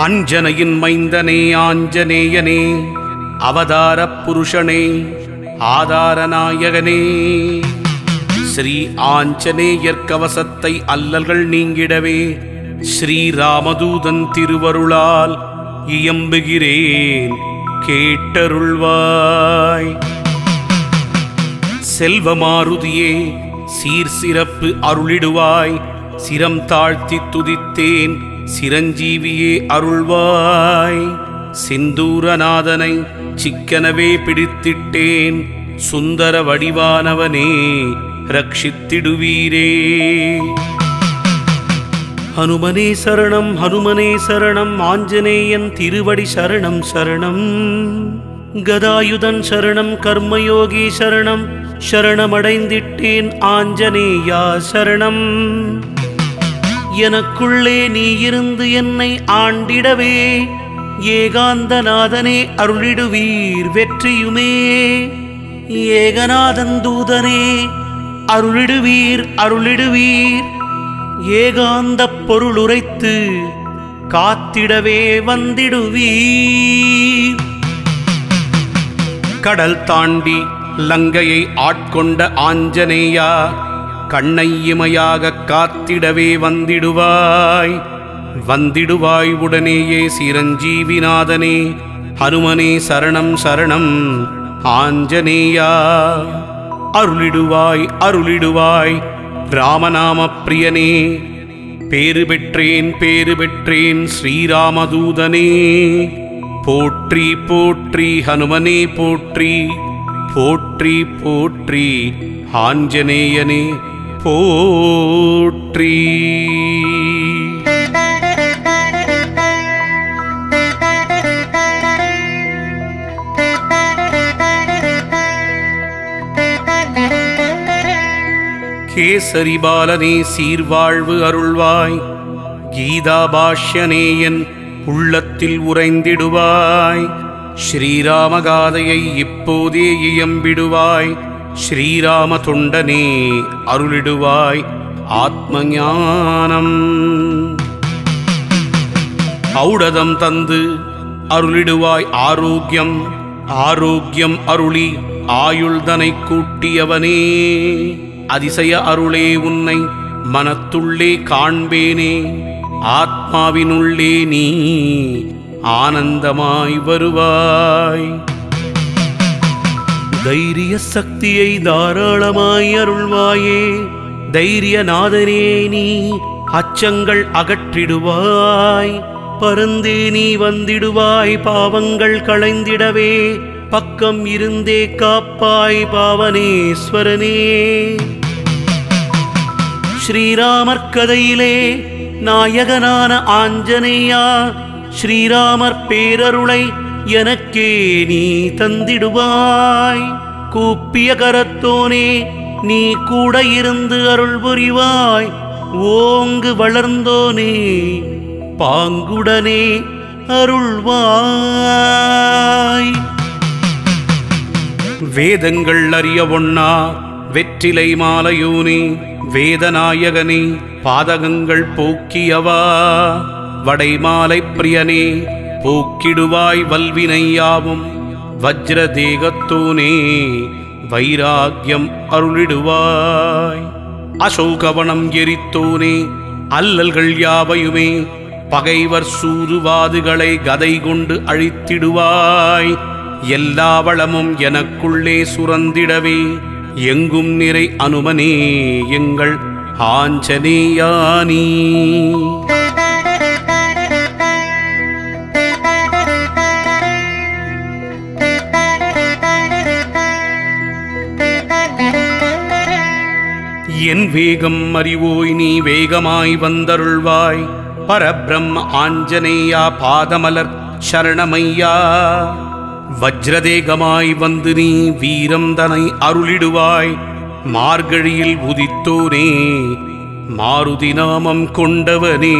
அஞ்சனையின் மைந்தனே ஆஞ்சநேயனே அவதார புருஷனே ஆதார நாயகனே ஸ்ரீ ஆஞ்சநேயர் கவசத்தை அல்லல்கள் நீங்கிடவே ஸ்ரீராமதூதன் திருவருளால் இயம்புகிறேன் கேட்டருள்வாய் செல்வமாருதியே சீர் சிறப்பு அருளிடுவாய் சிரம் தாழ்த்தி துதித்தேன் சிரஞ்சீவியே அருள்வாய் சிந்தூரநாதனை சிக்கனவே பிடித்திட்டேன் சுந்தர வடிவானவனே ரட்சித்திடுவீரே ஹனுமனே சரணம் ஹனுமனே சரணம் ஆஞ்சநேயன் திருவடி சரணம் சரணம் கதாயுதன் சரணம் கர்மயோகி சரணம் சரணமடைந்திட்டேன் ஆஞ்சநேயா சரணம் எனக்குள்ளே நீ இருந்து என்னை ஆண்டிடவே ஏகாந்தநாதனே அருளிடுவீர் வெற்றியுமே ஏகநாதன் தூதனே அருளிடுவீர் அருளிடுவீர் ஏகாந்த பொருள் உரைத்து காத்திடவே வந்திடுவீர் கடல் தாண்டி லங்கையை ஆட்கொண்ட ஆஞ்சநேயா கண்ணை இமையாக காத்திடவே வந்திடுவாய் வந்திடுவாய் உடனேயே சிரஞ்சீவிநாதனே ஹனுமனே சரணம் சரணம் ஆஞ்சநேயா அருளிடுவாய் அருளிடுவாய் ராமநாம பிரியனே பேறு பெற்றேன் பேறு பெற்றேன் ஸ்ரீராமதூதனே போற்றி போற்றி ஹனுமனே போற்றி போற்றி போற்றி ஆஞ்சநேயனே போற்றி கேசரி பாலனே சீர்வாழ்வு அருள்வாய் கீதா பாஷ்யனேயன் உள்ளத்தில் உறைந்திடுவாய் ஸ்ரீராமகாதையை இப்போதே இயம்பிடுவாய் ஸ்ரீராம தொண்டனே அருளிடுவாய் ஆத்ம ஞானம் ஔடதம் தந்து அருளிடுவாய் ஆரோக்கியம் ஆரோக்கியம் அருளி ஆயுள்தனை கூட்டியவனே அதிசய அருளே உன்னை மனத்துள்ளே காண்பேனே ஆத்மாவினுள்ளே நீ ஆனந்தமாய் வருவாய் தைரிய சக்தியை தாராளமாய் அருள்வாயே தைரியநாதனே நீ அச்சங்கள் அகற்றிடுவாய் பருந்தே நீ வந்திடுவாய் பாவங்கள் களைந்திடவே பக்கம் இருந்தே காப்பாய் பாவனேஸ்வரனே ஸ்ரீராமர் கதையிலே நாயகனான ஆஞ்சநேயா ஸ்ரீராமர் பேரருளை எனக்கே நீ தந்திடுவாய் கூப்பிய கரத்தோனே நீ கூட இருந்து அருள் புரிவாய் ஓங்கு வளர்ந்தோனே பாங்குடனே அருள்வாய் வேதங்கள் அறிய ஒண்ணா வெற்றிலை மாலையோனே வேதநாயகனே பாதகங்கள் போக்கியவா வடைமாலை பிரியனே போக்கிடுவாய் வல்வினையாவும் வஜ்ர தேகத்தோனே வைராக்கியம் அருளிடுவாய் அசோகவனம் எரித்தோனே அல்லல்கள் யாவையுமே பகைவர் சூதுவாதுகளை கதை கொண்டு அழித்திடுவாய் எல்லா வளமும் எனக்குள்ளே சுரந்திடவே எங்கும் நிறை அனுமனே எங்கள் ஆஞ்சநேயானி என் வேகம் அறிவோய் நீ வேகமாய் வந்தருள்வாய் பரபிரம்ம ஆஞ்சநேயா பாதமலர் சரணமையா வஜ்ரதேகமாய் வந்து நீ வீரம் தனை அருளிடுவாய் மார்கழியில் உதித்தோனே மாருதி நாமம் கொண்டவனே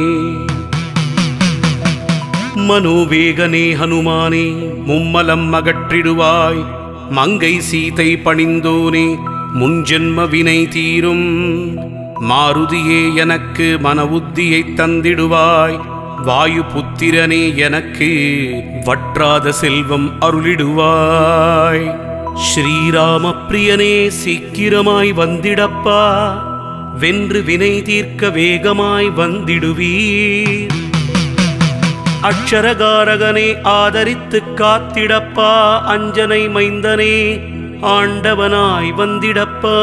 மனோவேகனே ஹனுமானே மும்மலம் அகற்றிடுவாய் மங்கை சீதை பணிந்தோனே முன்ஜென்ம வினை தீரும் மாருதியே எனக்கு மன உத்தியை தந்திடுவாய் வாயு புத்திரனே எனக்கு வற்றாத செல்வம் அருளிடுவாய் ஸ்ரீராம பிரியனே சீக்கிரமாய் வந்திடப்பா வென்று வினை தீர்க்க வேகமாய் வந்திடுவீர் அக்ஷரகாரகனே ஆதரித்து காத்திடப்பா அஞ்சனை மைந்தனே ஆண்டவனாய் வந்திடப்பா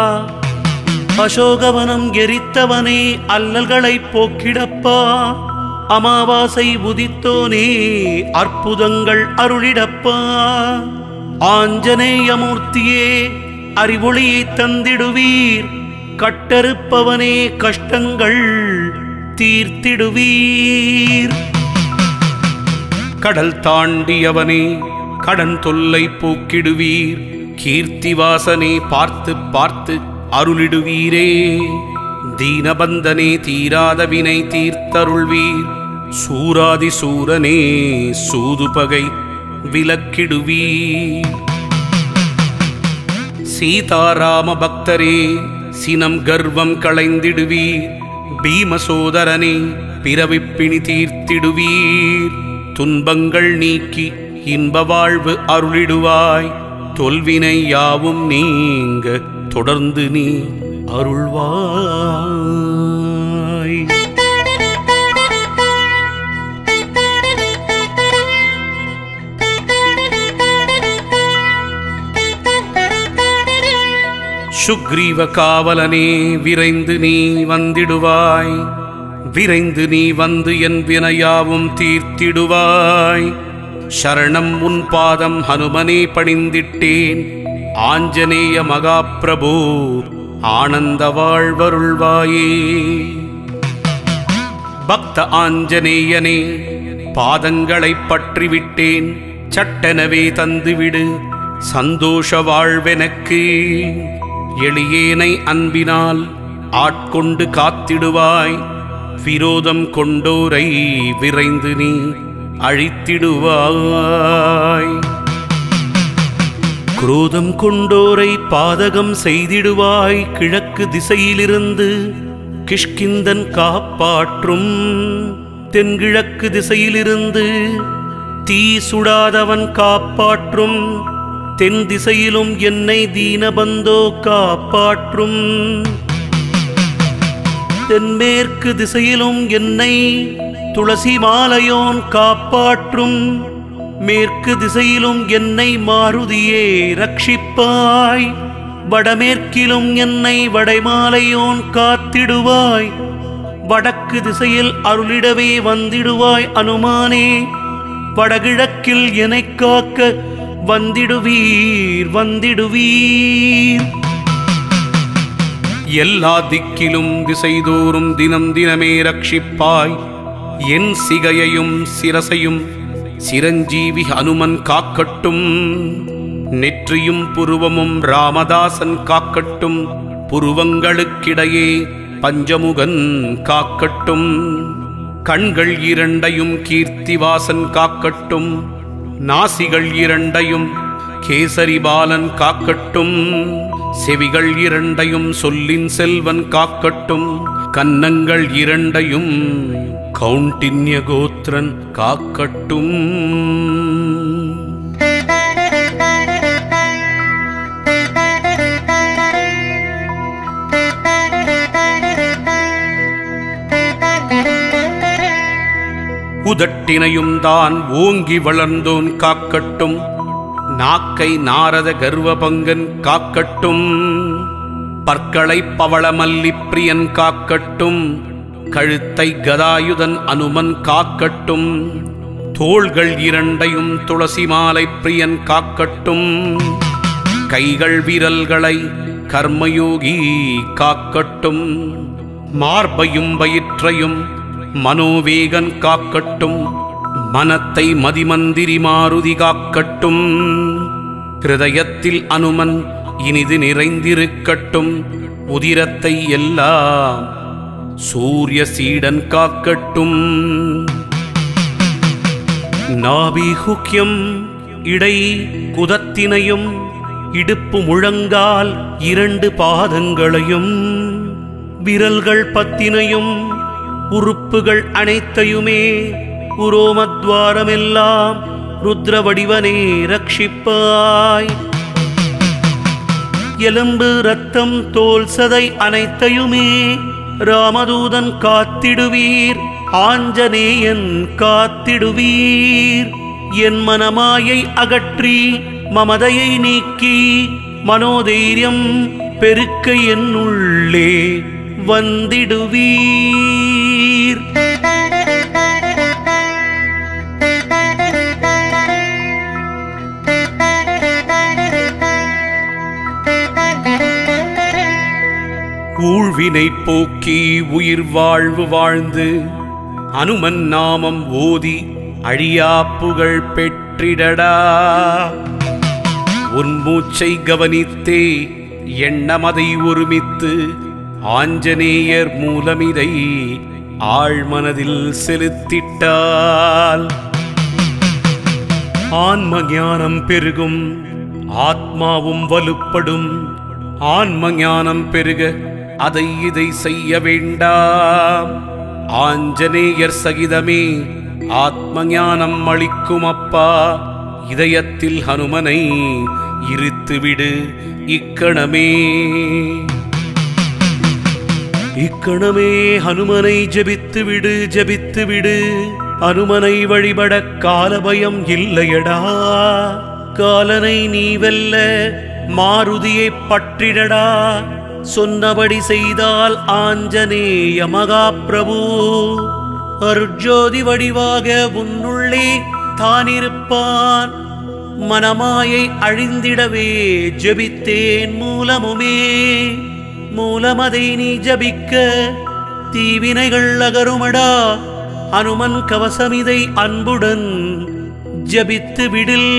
அசோகவனம் எரித்தவனே அல்லல்களை போக்கிடப்பா அமாவாசை உதித்தோனே அற்புதங்கள் அருளிடப்பா ஆஞ்சநேயமூர்த்தியே அறிவொளியை தந்திடுவீர் கட்டறுப்பவனே கஷ்டங்கள் தீர்த்திடுவீர் கடல் தாண்டியவனே கடன் தொல்லை போக்கிடுவீர் கீர்த்திவாசனே பார்த்து பார்த்து அருளிடுவீரே தீனபந்தனே தீராத வினை தீர்த்தருள்வீர் சூராதி சூரனே சூதுபகை விலக்கிடுவீர் சீதாராம பக்தரே சினம் கர்வம் களைந்திடுவீர் பீமசோதரனே பிறவிப்பிணி தீர்த்திடுவீர் துன்பங்கள் நீக்கி இன்ப வாழ்வு அருளிடுவாய் தொல்வினை யாவும் நீங்க தொடர்ந்து நீ அருள்வாய் சுக்ரீவ காவலனே விரைந்து நீ வந்திடுவாய் விரைந்து நீ வந்து என் வினையாவும் தீர்த்திடுவாய் சரணம் உன் பாதம் ஹனுமனே பணிந்திட்டேன் ஆஞ்சநேய மகாபிரபு ஆனந்த வாழ்வருள்வாயே பக்த ஆஞ்சநேயனே பாதங்களை பற்றிவிட்டேன் சட்டெனவே தந்துவிடு சந்தோஷ வாழ்வெனக்கு எளியேனை அன்பினால் ஆட்கொண்டு காத்திடுவாய் விரோதம் கொண்டோரை விரைந்து நீ அழித்திடுவாய் குரோதம் கொண்டோரை பாதகம் செய்திடுவாய் கிழக்கு திசையிலிருந்து கிஷ்கிந்தன் காப்பாற்றும் தென்கிழக்கு திசையிலிருந்து தீ சுடாதவன் காப்பாற்றும் தென் திசையிலும் என்னை தீனபந்தோ காப்பாற்றும் தென்மேற்கு திசையிலும் என்னை துளசி மாலையோன் காப்பாற்றும் மேற்கு திசையிலும் என்னை மாருதியே ரட்சிப்பாய் வடமேற்கிலும் என்னை வடைமாலையோன் காத்திடுவாய் வடக்கு திசையில் அருளிடவே வந்திடுவாய் அனுமானே வடகிழக்கில் என்னைக் காக்க வந்திடுவீர் வந்திடுவீர் எல்லா திக்கிலும் திசைதோறும் தினம் தினமே ரட்சிப்பாய் என் சிகையையும் சிரசையும் சிரஞ்சீவி ஹனுமன் காக்கட்டும் நெற்றியும் புருவமும் ராமதாசன் காக்கட்டும் புருவங்களுக்கிடையே பஞ்சமுகன் காக்கட்டும் கண்கள் இரண்டையும் கீர்த்திவாசன் காக்கட்டும் நாசிகள் இரண்டையும் கேசரிபாலன் காக்கட்டும் செவிகள் இரண்டையும் சொல்லின் செல்வன் காக்கட்டும் கன்னங்கள் இரண்டையும் கௌண்டின்ய கோத்திரன் காக்கட்டும் உதட்டினையும் தான் ஓங்கி வளர்ந்தோன் காக்கட்டும் நாக்கை நாரத கர்வபங்கன் காக்கட்டும் பற்களை பவளமல்லி பிரியன் காக்கட்டும் கழுத்தை கதாயுதன் அனுமன் காக்கட்டும் தோள்கள் இரண்டையும் துளசி மாலை பிரியன் காக்கட்டும் கைகள் விரல்களை கர்மயோகி காக்கட்டும் மார்பையும் வயிற்றையும் மனோவேகன் காக்கட்டும் மனத்தை மதிமந்திரி மாருதி காக்கட்டும் ஹிருதயத்தில் அனுமன் இனிது நிறைந்திருக்கட்டும் உதிரத்தை எல்லாம் சூரிய சீடன் காக்கட்டும் நாபிகுக்கியம் இடை குதத்தினையும் இடுப்பு முழங்கால் இரண்டு பாதங்களையும் விரல்கள் பத்தினையும் உறுப்புகள் அனைத்தையுமே உரோமத்வாரமெல்லாம் ருத்ர வடிவனே ரட்சிப்பாய் எலும்பு ரத்தம் தோல் சதை அனைத்தையுமே ராமதூதன் காத்திடுவீர் ஆஞ்சநேயன் காத்திடுவீர் என் மனமாயை அகற்றி மமதையை நீக்கி மனோதைரியம் பெருக்க என்னுள்ளே வந்திடுவீர் ஊழ்வினை போக்கி உயிர் வாழ்வு வாழ்ந்து அனுமன் நாமம் ஓதி அழியா புகழ் பெற்றிடடா உன் மூச்சை கவனித்தே எண்ணமதை ஒருமித்து ஆஞ்சநேயர் மூலமிதை ஆழ்மனதில் செலுத்திட்டால் ஆன்ம ஞானம் பெருகும் ஆத்மாவும் வலுப்படும் ஆன்ம ஞானம் பெருக அதை இதை செய்ய வேண்டாம் ஆஞ்சநேயர் சகிதமே ஆத்ம ஞானம் அளிக்கும் அப்பா இதயத்தில் ஹனுமனை இருத்துவிடு இக்கணமே இக்கணமே ஹனுமனை ஜெபித்து விடு ஜெபித்து விடு அனுமனை வழிபட காலபயம் இல்லையடா காலனை நீ வெல்ல மாருதியை பற்றிடடா சொன்னபடி செய்தால் ஆஞ்சநேய மகாபிரபு அருஜோதி வடிவாக உன்னுள்ளே தானிருப்பான் மனமாயை அழிந்திடவே ஜெபித்தேன் மூலமுமே மூலமதை நீ ஜபிக்க தீவினைகள் அகருமடா அனுமன் கவசமிதை அன்புடன் ஜபித்து விடில்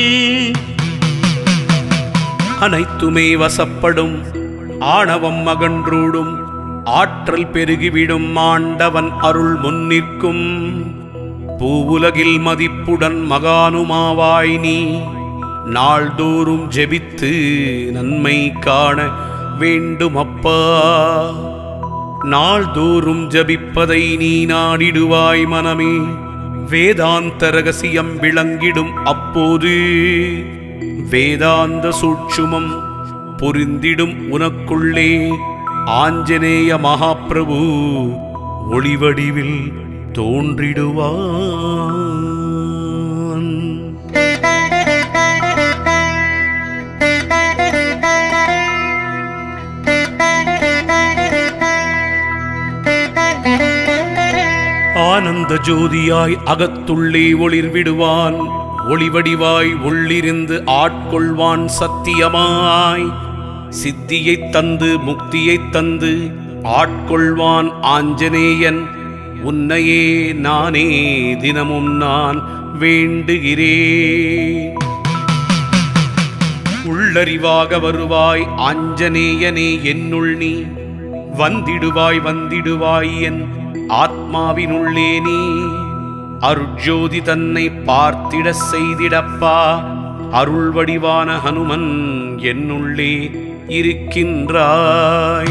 அனைத்துமே வசப்படும் ஆணவம் அகன்றூடும் ஆற்றல் பெருகிவிடும் ஆண்டவன் அருள் முன்னிற்கும் பூவுலகில் மதிப்புடன் மகானுமாவாய் நீ நாள்தோறும் ஜெபித்து நன்மை காண வேண்டுமப்பா நாள்தோறும் ஜபிப்பதை நீ நாடிடுவாய் மனமே வேதாந்த ரகசியம் விளங்கிடும் அப்போது வேதாந்த சூட்சுமம் புரிந்திடும் உனக்குள்ளே ஆஞ்சநேய மகாபிரபு ஒளிவடிவில் தோன்றிடுவான் ஆனந்த ஜோதியாய் அகத்துள்ளே ஒளிர்விடுவான் ஒளிவடிவாய் உள்ளிருந்து ஆட்கொள்வான் சத்தியமாய் சித்தியைத் தந்து முக்தியைத் தந்து ஆட்கொள்வான் ஆஞ்சநேயன் உன்னையே நானே தினமும் நான் வேண்டுகிறேன் உள்ளறிவாக வருவாய் ஆஞ்சநேயனே என்னுள் நீ வந்திடுவாய் வந்திடுவாய் என் ஆத்மாவினுள்ளே நீ அருட்ஜோதி தன்னை பார்த்திட செய்திடப்பா அருள் வடிவான ஹனுமன் என்னுள்ளே இருக்கின்றாய்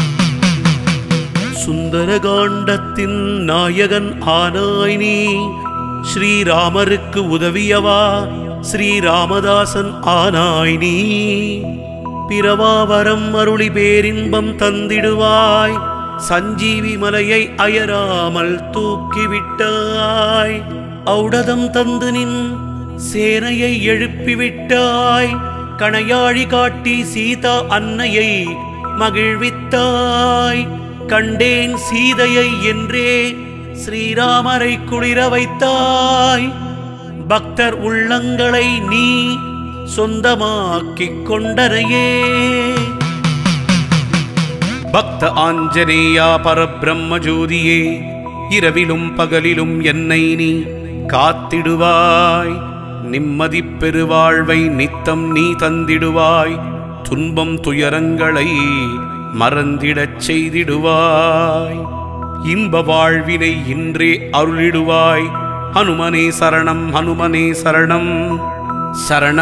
சுந்தரகாண்டத்தின் நாயகன் ஆனாய் நீ ஸ்ரீராமருக்கு உதவியவா ஸ்ரீராமதாசன் ஆனாய் நீ பிறவாவரம் அருளி பேரின்பம் தந்திடுவாய் சஞ்சீவி மலையை அயராமல் தூக்கிவிட்டாய் ஔடதம் தந்து நின் சேனையை எழுப்பிவிட்டாய் கணையாழி காட்டி சீதா அன்னையை மகிழ்வித்தாய் கண்டேன் சீதையை என்றே ஸ்ரீராமரை குளிர வைத்தாய் பக்தர் உள்ளங்களை நீ சொந்தமாக்கிக் கொண்டனையே பக்த ஆஞ்சநேயா பரபிரம்ம ஜோதியே இரவிலும் பகலிலும் என்னை நீ காத்திடுவாய் நிம்மதி பெருவாழ்வை நித்தம் நீ தந்திடுவாய் துன்பம் துயரங்களை மறந்திடச் செய்திடுவாய் இன்ப வாழ்வினை இன்றே அருளிடுவாய் ஹனுமனே சரணம் ஹனுமனே சரணம்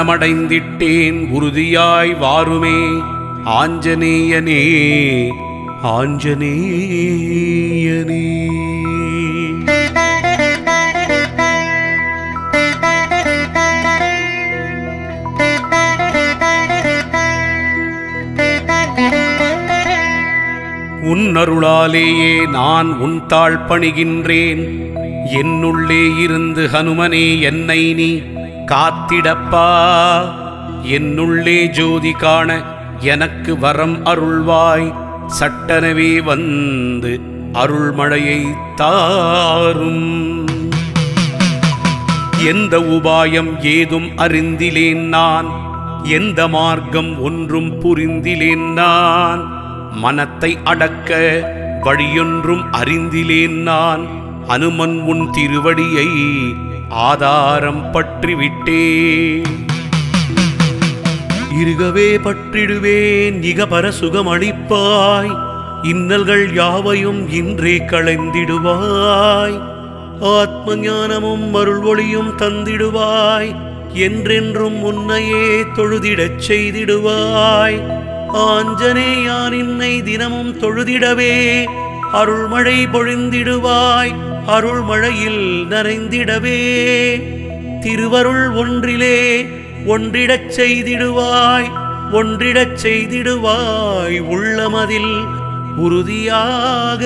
சரணமடைந்திட்டேன் உறுதியாய் வாருமே ஆஞ்சநேயனே ஆஞ்சநேயனே உன் அருளாலேயே நான் உன் தாழ் பணிகின்றேன் என்னுள்ளே இருந்து ஹனுமனே என்னை நீ காத்திடப்பா என்னுள்ளே ஜோதி காண எனக்கு வரம் அருள்வாய் சட்டனவே வந்து அருள்மழையை தாரும் எந்த உபாயம் ஏதும் அறிந்திலேன் நான் எந்த மார்க்கம் ஒன்றும் புரிந்திலேன் நான் மனத்தை அடக்க வழியொன்றும் அறிந்திலேன் நான் அனுமன் உன் திருவடியை ஆதாரம் பற்றிவிட்டேன் இருகவே பற்றிடுவேன் இகபர சுகம் அளிப்பாய் இன்னல்கள் யாவையும் இன்றே களைந்திடுவாய் ஆத்ம ஞானமும் அருள் ஒளியும் தந்திடுவாய் என்றென்றும் உன்னையே தொழுதிடச் செய்திடுவாய் ஆஞ்சனேயான் இன்னை தினமும் தொழுதிடவே அருள்மழை பொழிந்திடுவாய் அருள்மழையில் நனைந்திடவே திருவருள் ஒன்றிலே ஒன்றிடச் செய்திடுவாய் ஒன்றிடச் செய்திடுவாய் உள்ளமதில் உறுதியாக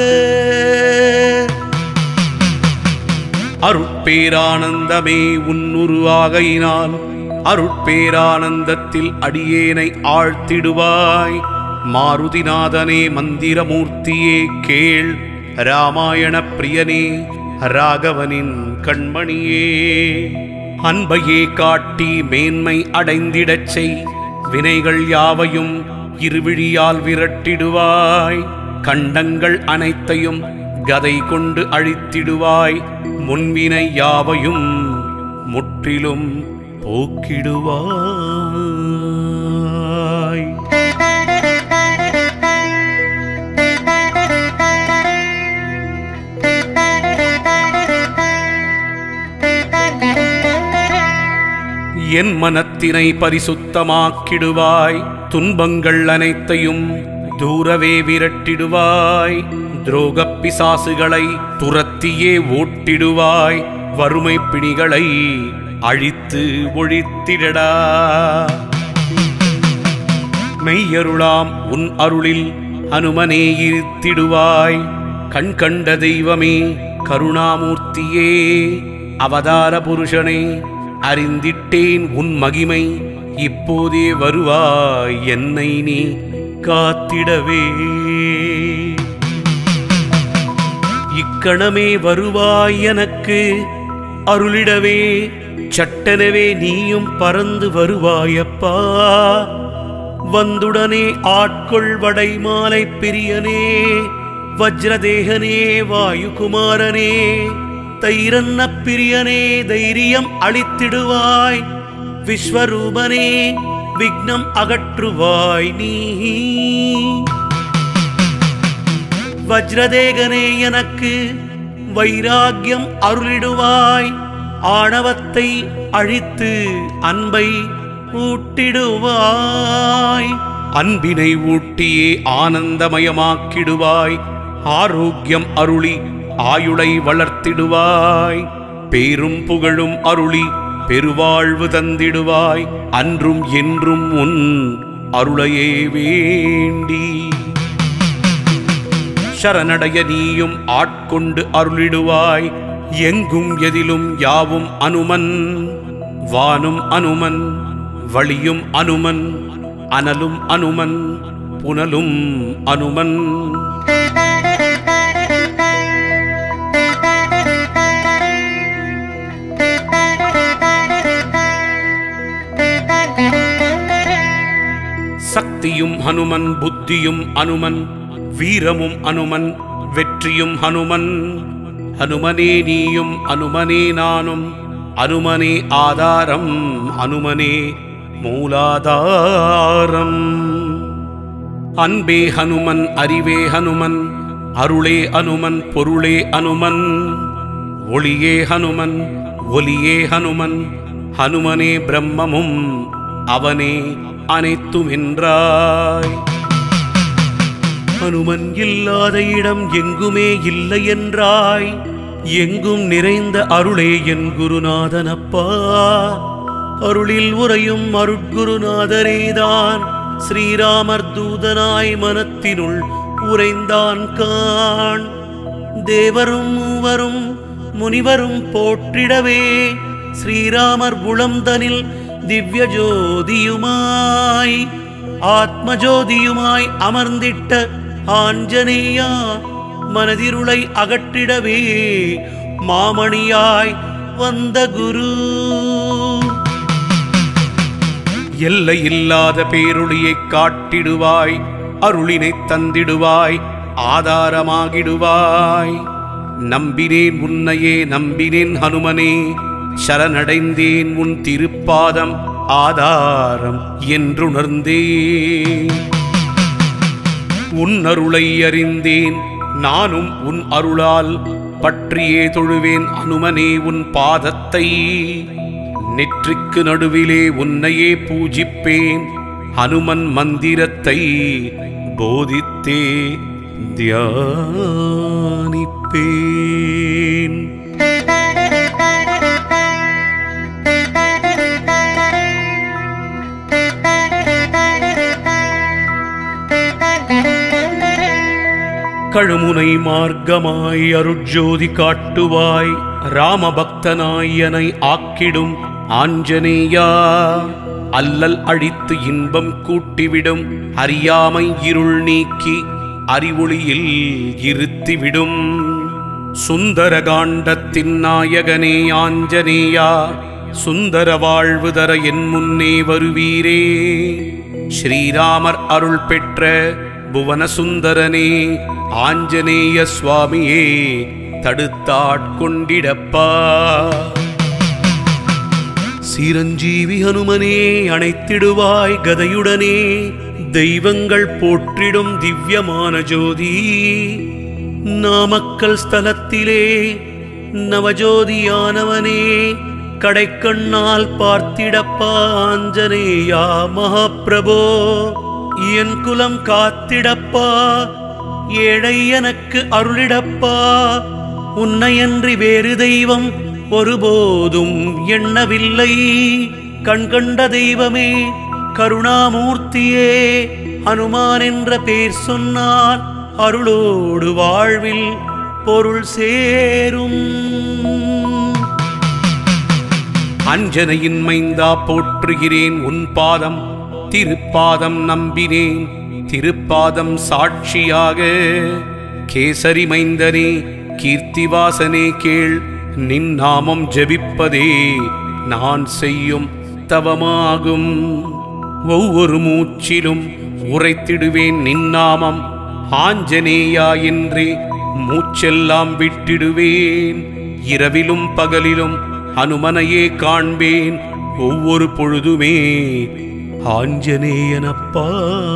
அருட்பேரானந்தமே உன்னுருவாகையினால் அருட்பேரானந்தத்தில் அடியேனை ஆழ்த்திடுவாய் மாருதிநாதனே மந்திரமூர்த்தியே கேள் ராமாயண பிரியனே ராகவனின் கண்மணியே அன்பையே காட்டி மேன்மை அடைந்திடச் செய் வினைகள் யாவையும் இருவிழியால் விரட்டிடுவாய் கண்டங்கள் அனைத்தையும் கதை கொண்டு அழித்திடுவாய் முன்வினை யாவையும் முற்றிலும் போக்கிடுவாய் என் மனத்தினை பரிசுத்தமாக்கிடுவாய் துன்பங்கள் அனைத்தையும் தூரவே விரட்டிடுவாய் துரோகப் பிசாசுகளை துரத்தியே ஓட்டிடுவாய் வறுமை பிணிகளை அழித்து ஒழித்திடடா மெய்யருளாம் உன் அருளில் அனுமனே இருத்திடுவாய் கண் கண்ட தெய்வமே கருணாமூர்த்தியே அவதார புருஷனே அறிந்திட்டேன் உன் மகிமை இப்போதே வருவாய் என்னை நீ காத்திடவே இக்கணமே வருவாய் எனக்கு அருளிடவே சட்டனவே நீயும் பறந்து வருவாயப்பா வந்துடனே ஆட்கொள்வடை மாலை பிரியனே வஜ்ரதேகனே வாயுகுமாரனே தைரன்ன பிரியனே தைரியம் அளித்திடுவாய் விஸ்வரூபனே விக்னம் அகற்றுவாய் நீ வஜ்ரதேகனே எனக்கு வைராக்கியம் அருளிடுவாய் ஆணவத்தை அழித்து அன்பை ஊட்டிடுவாய் அன்பினை ஊட்டியே ஆனந்தமயமாக்கிடுவாய் ஆரோக்கியம் அருளி ஆயுளை வளர்த்திடுவாய் பேரும் புகழும் அருளி பெருவாழ்வு தந்திடுவாய் அன்றும் என்றும் உன் அருளையே வேண்டி சரணடைய நீயும் ஆட்கொண்டு அருளிடுவாய் எங்கும் எதிலும் யாவும் அனுமன் வானும் அனுமன் வழியும் அனுமன் அனலும் அனுமன் புனலும் அனுமன் சக்தியும் ஹனுமன் புத்தியும் அனுமன் வீரமும் அனுமன் வெற்றியும் ஹனுமன் ஹனுமனே நீயும் அனுமனே நானும் அனுமனே ஆதாரம் அனுமனே மூலாதாரம் அன்பே ஹனுமன் அறிவே ஹனுமன் அருளே அனுமன் பொருளே அனுமன் ஒளியே ஹனுமன் ஒலியே ஹனுமன் ஹனுமனே பிரம்மமும் அவனே அனைத்தும் என்றாய் அனுமன் இல்லாத இடம் எங்குமே இல்லை என்றாய் எங்கும் நிறைந்த அருளே என் குருநாதனப்பா அருளில் உறையும் அருட்குருநாதரேதான் ஸ்ரீராமர் தூதனாய் மனத்தினுள் உறைந்தான் காண் தேவரும் மூவரும் முனிவரும் போற்றிடவே ஸ்ரீராமர் உளம்தனில் திவ்ய ஜோதியுமாய் ஆத்மஜோதியுமாய் அமர்ந்திட்ட ஆஞ்சநேயா மனதிருளை அகற்றிடவே மாமணியாய் வந்த குரு எல்லை இல்லாத பேருளியைக் காட்டிடுவாய் அருளினைத் தந்திடுவாய் ஆதாரமாகிடுவாய் நம்பினேன் உன்னையே நம்பினேன் ஹனுமனே சரணடைந்தேன் உன் திருப்பாதம் ஆதாரம் என்றுணர்ந்தேன் உன் அருளை அறிந்தேன் நானும் உன் அருளால் பற்றியே தொழுவேன் அனுமனே உன் பாதத்தை நெற்றிக்கு நடுவிலே உன்னையே பூஜிப்பேன் ஹனுமன் மந்திரத்தை போதித்தே தியானிப்பேன் கழுமுனை மார்க்கமாய் அருட்ஜோதி காட்டுவாய் ராமபக்தனாய் எனை ஆக்கிடும் ஆஞ்சநேயா அல்லல் அழித்து இன்பம் கூட்டிவிடும் அறியாமை இருள் நீக்கி அறிவொளியில் இருத்திவிடும் சுந்தர காண்டத்தின் நாயகனே ஆஞ்சநேயா சுந்தர வாழ்வு தர என் முன்னே வருவீரே ஸ்ரீராமர் அருள் பெற்ற புவன சுந்தரனே ஆஞ்சநேய சுவாமியே தடுத்தாட்கொண்டிடப்பா சிரஞ்சீவி ஹனுமனே அணைத்திடுவாய் கதையுடனே தெய்வங்கள் போற்றிடும் திவ்யமான ஜோதி நாமக்கல் ஸ்தலத்திலே நவஜோதியானவனே கடைக்கண்ணால் பார்த்திடப்பா ஆஞ்சநேயா மகாபிரபோ என் குலம் காத்திடப்பா ஏழை எனக்கு அருளிடப்பா உன்னையன்றி வேறு தெய்வம் ஒருபோதும் எண்ணவில்லை கண்கண்ட தெய்வமே கருணாமூர்த்தியே அனுமான் என்ற பேர் சொன்னார் அருளோடு வாழ்வில் பொருள் சேரும் அஞ்சனையின் மைந்தா போற்றுகிறேன் உன் பாதம் திருப்பாதம் நம்பினேன் திருப்பாதம் சாட்சியாக கேசரி மைந்தனே கீர்த்திவாசனே கேள் நின் நாமம் ஜெபிப்பதே நான் செய்யும் தவமாகும் ஒவ்வொரு மூச்சிலும் உரைத்திடுவேன் நின் நாமம் ஆஞ்சநேயா என்றே மூச்செல்லாம் விட்டிடுவேன் இரவிலும் பகலிலும் அனுமனையே காண்பேன் ஒவ்வொரு பொழுதுமே ஆஞ்சநேயனப்பா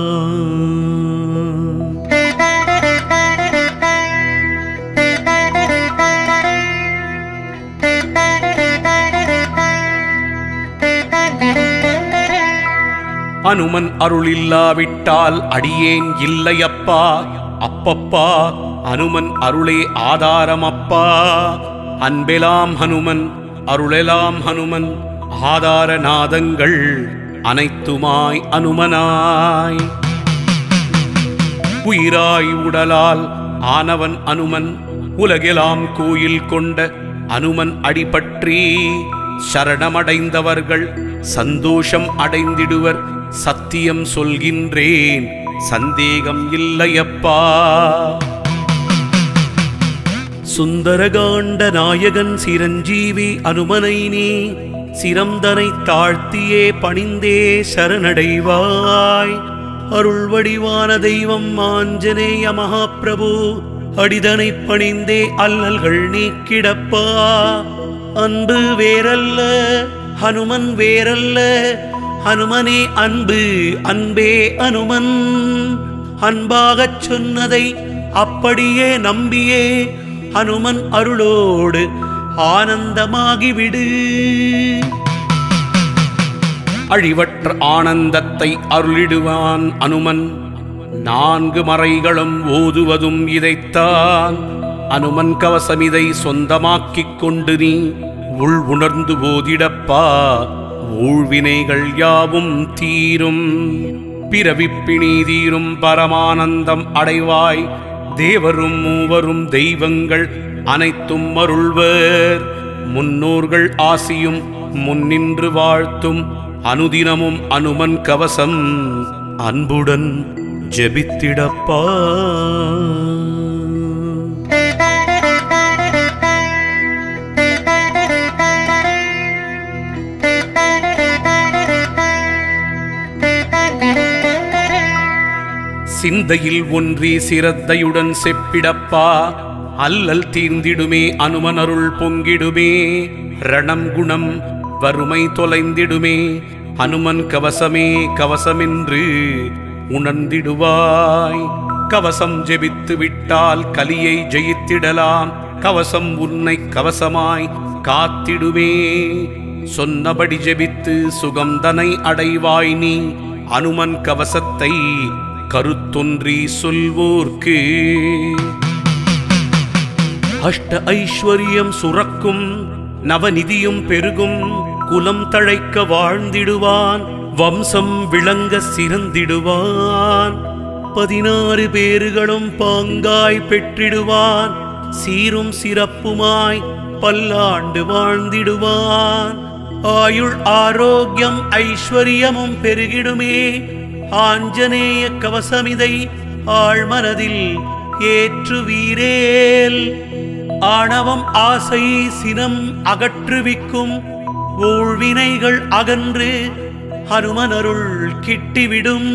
அனுமன் அருளில்லாவிட்டால் அடியேன் இல்லையப்பா அப்பப்பா அனுமன் அருளே ஆதாரமப்பா அன்பெலாம் ஹனுமன் அருளெலாம் ஹனுமன் ஆதார நாதங்கள் அனைத்துமாய் அனுமனாய் உயிராய் உடலால் ஆனவன் அனுமன் உலகெலாம் கோயில் கொண்ட அனுமன் அடிபற்றி சரணமடைந்தவர்கள் சந்தோஷம் அடைந்திடுவர் சத்தியம் சொல்கின்றேன் சந்தேகம் இல்லையப்பா சுந்தரகாண்ட நாயகன் சிரஞ்சீவி அனுமனை நீ சிரம்தனை தாழ்த்தியே பணிந்தே சரணடைவாய் அருள் வடிவான தெய்வம் ஆஞ்சநேய மகாபிரபு அடிதனை பணிந்தே அல்லல்கள் நீக்கிடப்பா அன்பு வேறல்ல ஹனுமன் வேறல்ல ஹனுமனே அன்பு அன்பே அனுமன் அன்பாகச் சொன்னதை அப்படியே நம்பியே ஹனுமன் அருளோடு ஆனந்தமாகிவிடு அழிவற்ற ஆனந்தத்தை அருளிடுவான் அனுமன் நான்கு மறைகளும் ஓதுவதும் இதைத்தான் அனுமன் கவசம் இதை சொந்தமாக்கிக் கொண்டு நீ உள் உணர்ந்து ஓதிடப்பா ஊழ்வினைகள் யாவும் தீரும் பிறவிப்பிணி தீரும் பரமானந்தம் அடைவாய் தேவரும் மூவரும் தெய்வங்கள் அனைத்தும் அருள்வர் முன்னோர்கள் ஆசியும் முன்னின்று வாழ்த்தும் அனுதினமும் அனுமன் கவசம் அன்புடன் ஜெபித்திடப்பா சிந்தையில் ஒன்றி சிரத்தையுடன் செப்பிடப்பா அல்லல் தீர்ந்திடுமே அனுமனருள் பொங்கிடுமே ரணம் குணம் வறுமை தொலைந்திடுமே அனுமன் கவசமே கவசமென்று உணர்ந்திடுவாய் கவசம் ஜெபித்து விட்டால் கலியை ஜெயித்திடலாம் கவசம் உன்னை கவசமாய் காத்திடுமே சொன்னபடி ஜெபித்து சுகந்தனை அடைவாய் நீ அனுமன் கவசத்தை கருத்தொன்றி சொல்வோர்க்கு அஷ்ட ஐஸ்வர்யம் சுரக்கும் நவநிதியும் பெருகும் குலம் தழைக்க வாழ்ந்திடுவான் வம்சம் விளங்க சிறந்திடுவான் பதினாறு பேறுகளும் பாங்காய் பெற்றிடுவான் சீரும் சிறப்புமாய் பல்லாண்டு வாழ்ந்திடுவான் ஆயுள் ஆரோக்கியம் ஐஸ்வர்யமும் பெருகிடுமே ஆஞ்சநேய கவசமிதை ஆழ்மனதில் ஏற்றுவீரேல் ஆணவம் ஆசை சினம் அகற்றுவிக்கும் ஊழ்வினைகள் அகன்று ஹனுமனருள் கிட்டிவிடும்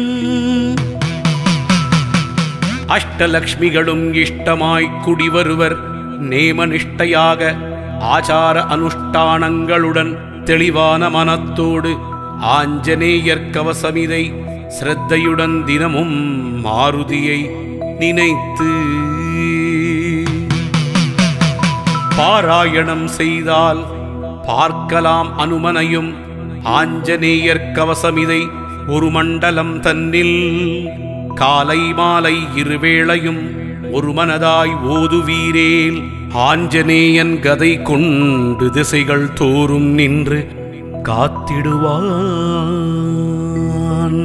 அஷ்டலக்ஷ்மிகளும் இஷ்டமாய் குடிவருவர் நேமனிஷ்டையாக ஆச்சார அனுஷ்டானங்களுடன் தெளிவான மனத்தோடு ஆஞ்சநேயர் கவசமிதை சிரத்தையுடன் தினமும் மாருதியை நினைத்து பாராயணம் செய்தால் பார்க்கலாம் அனுமனையும் ஆஞ்சநேயர் கவசமிதை ஒரு மண்டலம் தன்னில் காலை மாலை இருவேளையும் ஒரு மனதாய் ஓதுவீரேல் ஆஞ்சநேயன் கதை கொண்டு திசைகள் தோறும் நின்று காத்திடுவான்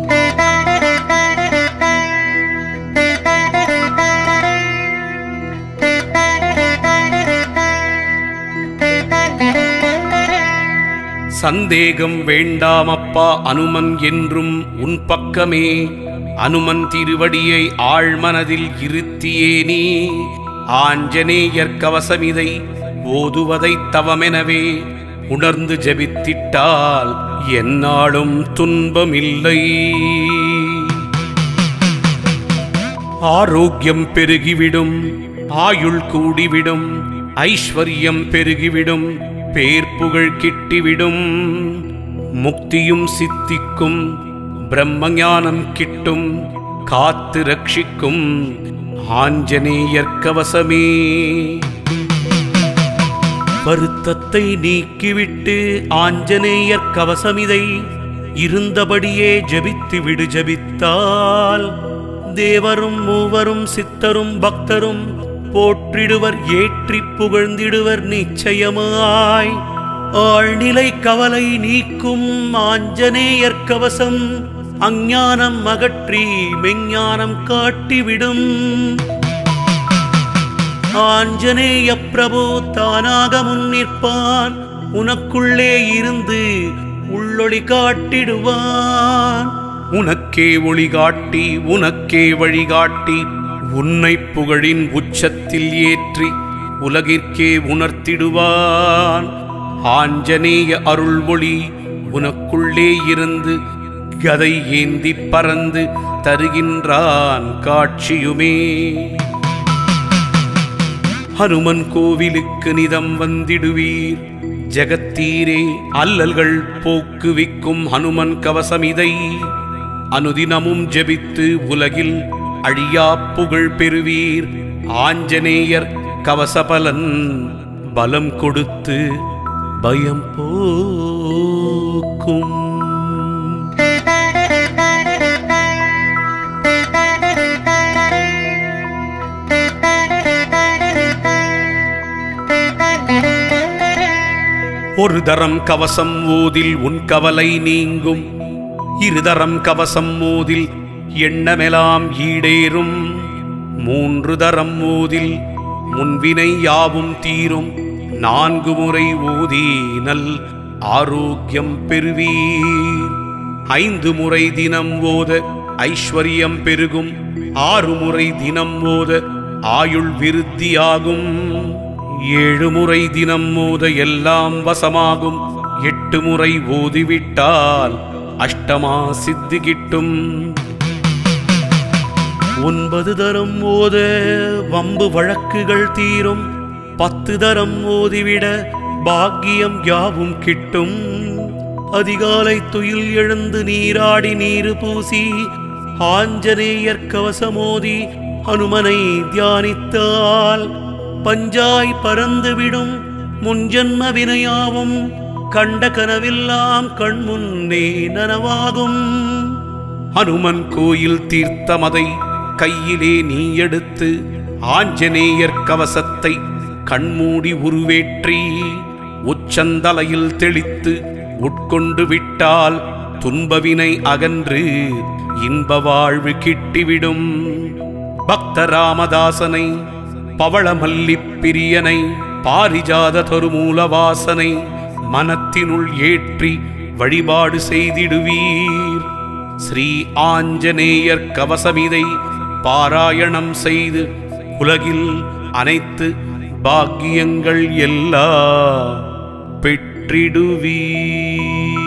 சந்தேகம் வேண்டாமப்பா அனுமன் என்றும் உன் பக்கமே அனுமன் திருவடியை ஆழ்மனதில் இருத்தியே நீ ஆஞ்சநேயர் கவசமிதை ஓதுவதைத் தவமெனவே உணர்ந்து ஜெபித்திட்டால் எந்நாளும் துன்பமில்லை ஆரோக்கியம் பெருகிவிடும் ஆயுள் கூடிவிடும் ஐஸ்வர்யம் பெருகிவிடும் பேர்ப்புகழ் கிட்டிவிடும் முக்தியும் சித்திக்கும் பிரம்மஞானம் கிட்டும் காத்து ரட்சிக்கும் ஆஞ்சநேயர் கவசமே வருத்தத்தை நீக்கிவிட்டு ஆஞ்சநேயர் கவசமிதை இருந்தபடியே ஜெபித்து விடு ஜெபித்தால் தேவரும் மூவரும் சித்தரும் பக்தரும் போற்றிடுவர் ஏற்றி புகழ்ந்திடுவர் நிச்சயமாய் ஆழ்நிலை கவலை நீக்கும் ஆஞ்சநேயர் கவசம் அஞ்ஞானம் அகற்றி மெஞ்ஞானம் காட்டிவிடும் ஆஞ்சநேய பிரபு தானாக முன்னிற்பான் உனக்குள்ளே இருந்து உள்ளொளி காட்டிடுவான் உனக்கே ஒளி காட்டி உனக்கே வழிகாட்டி உன்னை புகழின் உச்சத்தில் ஏற்றி உலகிற்கே உணர்த்திடுவான் ஆஞ்சநேய அருள் ஒளி உனக்குள்ளே இருந்து கதை ஏந்தி பறந்து தருகின்றான் காட்சியுமே ஹனுமன் கோவிலுக்கு நிதம் வந்திடுவீர் ஜெகத்தீரே அல்லல்கள் போக்குவிக்கும் ஹனுமன் கவசமிதை அனுதினமும் ஜெபித்து உலகில் அழியா புகழ் பெறுவீர் ஆஞ்சநேயர் கவசபலன் பலம் கொடுத்து பயம் போக்கும் ஒரு தரம் கவசம் ஓதில் உன் கவலை நீங்கும் இருதரம் கவசம் ஓதில் எண்ணமெலாம் ஈடேறும் மூன்று தரம் ஓதில் முன்வினை யாவும் தீரும் நான்கு முறை ஓதி நல் ஆரோக்கியம் பெறுவீர் ஐந்து முறை தினம் ஓத ஐஸ்வர்யம் பெருகும் ஆறு முறை தினம் ஓத ஆயுள் விருத்தியாகும் ஏழு முறை தினம் ஓத எல்லாம் வசமாகும் எட்டு முறை ஓதிவிட்டால் அஷ்டமா சித்தி கிட்டும் ஒன்பது தரம் ஓத வம்பு வழக்குகள் தீரும் பத்து தரம் ஓதிவிட பாக்கியம் யாவும் கிட்டும் அதிகாலை துயில் எழுந்து நீராடி நீரு பூசி ஆஞ்சநேயர் கவசமோதி ஹனுமனை தியானித்தால் பஞ்சாய் பறந்துவிடும் முன்ஜன்ம வினையாவும் கண்ட கனவெல்லாம் கண்முன்னே நனவாகும் ஹனுமன் கோயில் தீர்த்தமதை கையிலே நீ எடுத்து ஆஞ்சநேயர் கவசத்தை கண்மூடி உருவேற்றி உச்சந்தலையில் தெளித்து உட்கொண்டு விட்டால் துன்பவினை அகன்று இன்ப வாழ்வு கிட்டிவிடும் பக்த ராமதாசனை பவளமல்லிப் பிரியனை பாரிஜாத தருமூல வாசனை மனத்தினுள் ஏற்றி வழிபாடு செய்திடுவீர் ஸ்ரீ ஆஞ்சநேயர் கவசமிதை பாராயணம் செய்து உலகில் அனைத்து பாக்கியங்கள் எல்லாம் பெற்றிடுவீர்